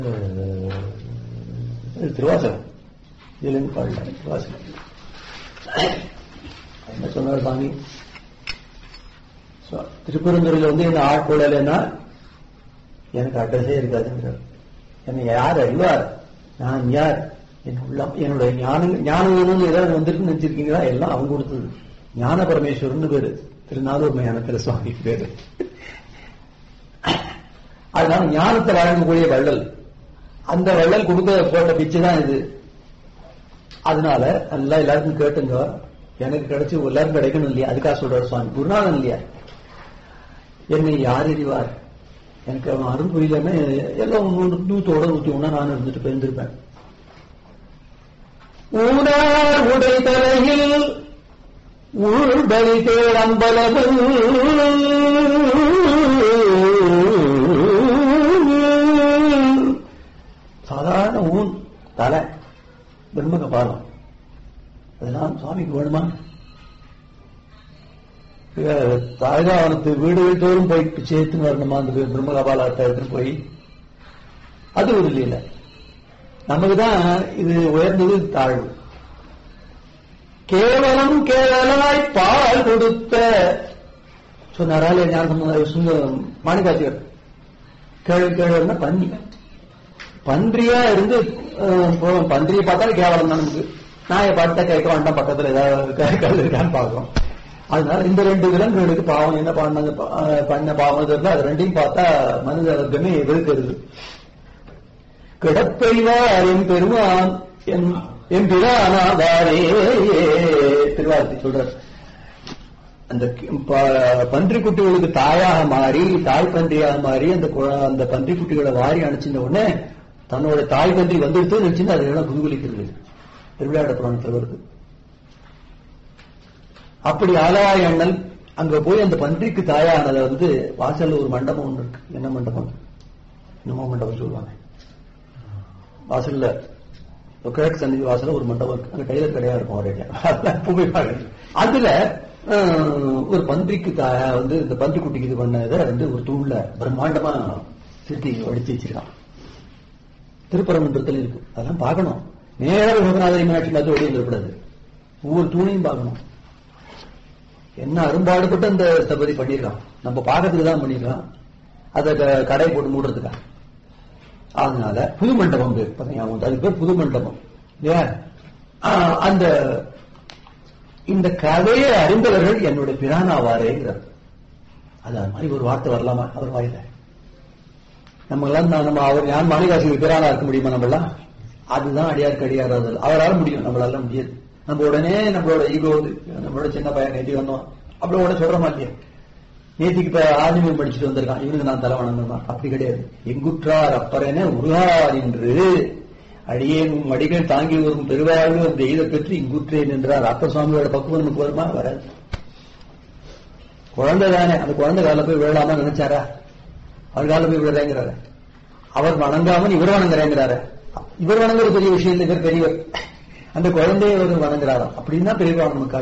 இது திருவாசகம் இதுலேருந்து பாடல திருவாசகம் என்ன சொன்னார் சாமி So, திருப்பெருந்துறையில் வந்து என்ன ஆட்கொள்ளலைன்னா எனக்கு அட்ரஸே இருக்காதுங்கிறார் என்னை யார் அறிவார் நான் யார் என் உள்ளம் என்னுடைய ஞான ஞானம் வேணும்னு ஏதாவது வந்துருக்கு நினைச்சிருக்கீங்களா எல்லாம் அவங்க கொடுத்தது ஞான பரமேஸ்வரன் பேரு திருநாளூர் மயானத்தில் சுவாமி பேரு அதனால ஞானத்தை வழங்கக்கூடிய வள்ளல் அந்த வள்ளல் கொடுக்க போட்ட பிச்சை தான் இது அதனால நல்லா எல்லாருக்கும் கேட்டுங்க எனக்கு கிடைச்சு எல்லாரும் கிடைக்கணும் இல்லையா அதுக்காக சொல்றாரு சுவாமி குருநாதன் இல்லையா என்னை யார் அறிவார் எனக்கு அவன் அருள் புரியலன்னு எல்லாம் நூறு நூத்தோட நூத்தி ஒண்ணா நான் இருந்துட்டு போயிருந்திருப்பேன் ஊனார் உடை தலையில் ஊழ்பலி தேரம்பலமும் சாதாரண ஊன் தலை பிரம்மக பாலம் அதெல்லாம் சுவாமிக்கு வேணுமா தாய்தாவனத்து வீடு வீட்டோறும் போய் சேர்த்துன்னு வரணுமா அந்த பிரம்மகபாலத்தை எடுத்துன்னு போய் அது ஒரு இல்லையில நமக்கு தான் இது உயர்ந்தது தாழ்வு கேவலம் கேவலாய் பால் கொடுத்த சொன்னாராலே ஞானம் மாணிகாசியர் கேள்வி கேள்வின்னா பன்னி பன்றியா இருந்து அஹ், பன்றியை பார்த்தாலும் கேவலம் தான் நமக்கு நாயை பார்த்தா கேட்க வேண்டாம் பக்கத்துல ஏதாவது கல் இருக்கான்னு பார்க்கிறோம் அதனால இந்த ரெண்டு விலங்குகளுக்கு பாவம் என்ன பண்ணாங்க பா- அஹ், பண்ண பாவம் இருந்தா அது ரெண்டையும் பார்த்தா மனித வர்க்கமே வெறுக்கிறது கிடப்பெய்வார் என் பெருமான் என் என் பிரானாவாரே திருவாரத்தை சொல்றார் அந்த ப- பன்றிக் குட்டிகளுக்கு தாயாக மாறி தாய் பன்றியாக மாறி அந்த குழ- அந்த பன்றிக் குட்டிகளை வாரி அணைச்சிருந்த உடனே தன்னோட தாய் பன்றி வந்துடுத்து நினைச்சுன்னு அது எல்லாம் குதூகலிக்கிறது திருவிளையாட புராணத்தில் வருது அப்படி ஆலவாய் அண்ணல் அங்க போய் அந்த பன்றிக்கு தாயானதை வந்து வாசல்ல ஒரு மண்டபம் ஒன்று இருக்கு என்ன மண்டபம் என்னமோ மண்டபம் சொல்லுவாங்க வாசல்ல இப்ப கிழக்கு சந்நிதி வாசல்ல ஒரு மண்டபம் இருக்கு அங்க டெய்லர் கடையா இருக்கும் ஒரே புகைப்பாடு அதுல அஹ், ஒரு பன்றிக்கு தாயா வந்து இந்த பன்றி குட்டிக்கு இது பண்ணதை வந்து ஒரு தூண்ல பிரம்மாண்டமா திருத்தி வடிச்சு வச்சிருக்கான் திருப்பரங்குன்றத்தில் இருக்கு அதெல்லாம் பார்க்கணும் நேர விமகநாதரி மீனாட்சி பார்த்து ஓடி வந்துடக்கூடாது ஒவ்வொரு தூணையும் பார்க்கணும் என்ன அரும்பாடுபட்டு அந்த ஸ்தபதி பண்ணியிருக்கான் நம்ம பார்க்கறதுக்கு தான் பண்ணியிருக்கான் அதை க- கடை போட்டு மூடுறதுக்கா அதனால புது மண்டபம் பேர் பாத்தீங்க அதுக்கு பேர் புது மண்டபம் இல்லையா ஆஹ், அந்த இந்த கதையை அறிந்தவர்கள் என்னுடைய பிரானாவாரேங்கிறார் அது அது மாதிரி ஒரு வார்த்தை வரலாமா அவர் வாயில நம்ம எல்லாம் நான் நம்ம அவர் ஞான் மாணிகாசி பிரானா இருக்க முடியுமா நம்மளாம் அதுதான் அடியாருக்கு அடியார் அது அவரால முடியும் நம்மளால முடியாது நம்ம உடனே நம்மளோட ஈகோ நம்மளோட சின்ன பையன் நேத்தி வந்தோம் அப்படி உடனே சொல்றோமா இல்லையா நேத்திக்கு இப்ப ஆதிமம் படிச்சுட்டு வந்திருக்கான் இவனுக்கு நான் தலை வணங்கணும் அப்படி கிடையாது எங்குற்றார் அப்பறென உருகார் என்று அடியேன் உம் அடிகள் தாங்கி வரும் பெருவாழ்வு அந்த எய்த பெற்று இங்குற்றேன் என்றார் அப்பர் சுவாமியோட பக்குவம் நமக்கு வருமா வராது குழந்தை தானே அந்த குழந்தை கால போய் விழலாமா நினைச்சாரா அவர் கால போய் விழுறேங்கிறாரு அவர் வணங்காமல் இவர் வணங்குறேங்கிறாரு இவர் வணங்குற பெரிய விஷயம் இல்லை இவர் பெரியவர் அந்த குழந்தையை இவர் வணங்குறாராம் அப்படின்னா பெரியவா நமக்கு